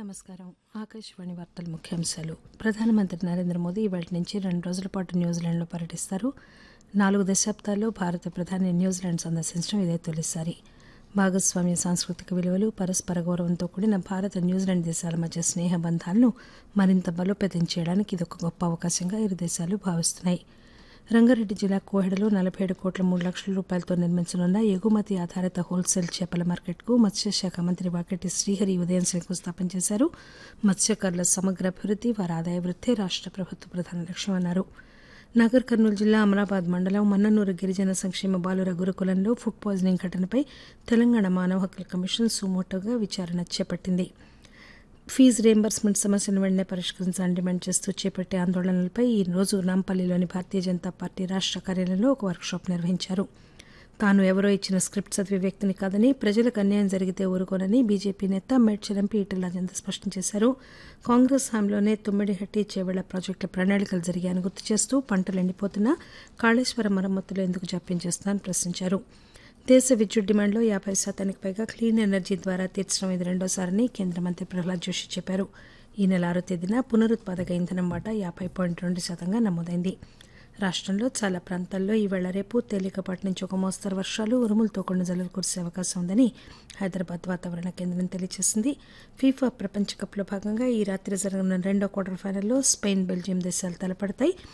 నమస్కారం ఆకాశవాణి వార్తల ముఖ్యాంశాలు ప్రధానమంత్రి నరేంద్ర మోదీ ఇవాళ నుంచి రెండు రోజుల పాటు న్యూజిలాండ్లో పర్యటిస్తారు నాలుగు దశాబ్దాల్లో భారత ప్రధాని న్యూజిలాండ్ సందర్శించడం ఇదే తొలిసారి భాగస్వామ్య సాంస్కృతిక విలువలు పరస్పర గౌరవంతో కూడిన భారత న్యూజిలాండ్ దేశాల మధ్య స్నేహ బంధాలను మరింత బలోపేతం చేయడానికి ఇదొక గొప్ప అవకాశంగా ఇరు దేశాలు భావిస్తున్నాయి రంగారెడ్డి జిల్లా కోహెడలో నలభై ఏడు కోట్ల మూడు లక్షల రూపాయలతో నిర్మించనున్న ఎగుమతి ఆధారిత హోల్సేల్ చేపల మార్కెట్కు మత్స్యశాఖ మంత్రి వాకెటి శ్రీహరి ఉదయం శంకుస్థాపన చేశారు మత్స్యకారుల సమగ్ర అభివృద్ది వారి ఆదాయ వృద్ధి రాష్ట ప్రభుత్వ ప్రధాన లక్ష్యమన్నారు నాగర్ కర్నూలు జిల్లా అమరాబాద్ మండలం మన్ననూరు గిరిజన సంక్షేమ బాలుర గురుకులంలో ఫుడ్ పాయిజనింగ్ ఘటనపై తెలంగాణ మానవ హక్కుల కమిషన్ సుమోటోగా విచారణ చేపట్టింది ఫీజు రియంబర్స్మెంట్ సమస్యను వెంటనే పరిష్కరించాలని డిమాండ్ చేస్తూ చేపట్టే ఆందోళనలపై ఈ రోజు నాంపల్లిలోని భారతీయ జనతా పార్టీ రాష్ట కార్యాలయంలో ఒక వర్క్షాప్ నిర్వహించారు తాను ఎవరో ఇచ్చిన స్క్రిప్ట్ చదివే వ్యక్తిని కాదని ప్రజలకు అన్యాయం జరిగితే ఊరుకోనని బీజేపీ నేత మేడ్చల్ ఎంపీ ఈటెల రాజేందర్ స్పష్టం చేశారు కాంగ్రెస్ హామీలోనే తుమ్మిడిహట్టి చేవెళ్ల ప్రాజెక్టుల ప్రణాళికలు జరిగాయని గుర్తు చేస్తూ పంటలు ఎండిపోతున్నా కాళేశ్వరం మరమ్మతులు ఎందుకు జాప్యం చేస్తున్నారని ప్రశ్నించారు దేశ విద్యుత్ డిమాండ్లో యాభై శాతానికి పైగా క్లీన్ ఎనర్జీ ద్వారా తీర్చడం ఇది రెండోసారని కేంద్ర మంత్రి ప్రహ్లాద్ జోషి చెప్పారు ఈ నెల ఆరో తేదీన పునరుత్పాదక ఇంధనం వాటా యాభై పాయింట్ రెండు శాతంగా నమోదైంది రాష్టంలో చాలా ప్రాంతాల్లో ఈవేళ రేపు తేలికపాటి నుంచి ఒక మోస్తరు వర్షాలు ఉరుములతో కొన్ని జల్లులు కురిసే అవకాశం ఉందని హైదరాబాద్ వాతావరణ కేంద్రం తెలియజేసింది ఫీఫా ప్రపంచ కప్లో భాగంగా ఈ రాత్రి జరగనున్న రెండో క్వార్టర్ ఫైనల్లో స్పెయిన్ బెల్జియం దేశాలు తలపడతాయి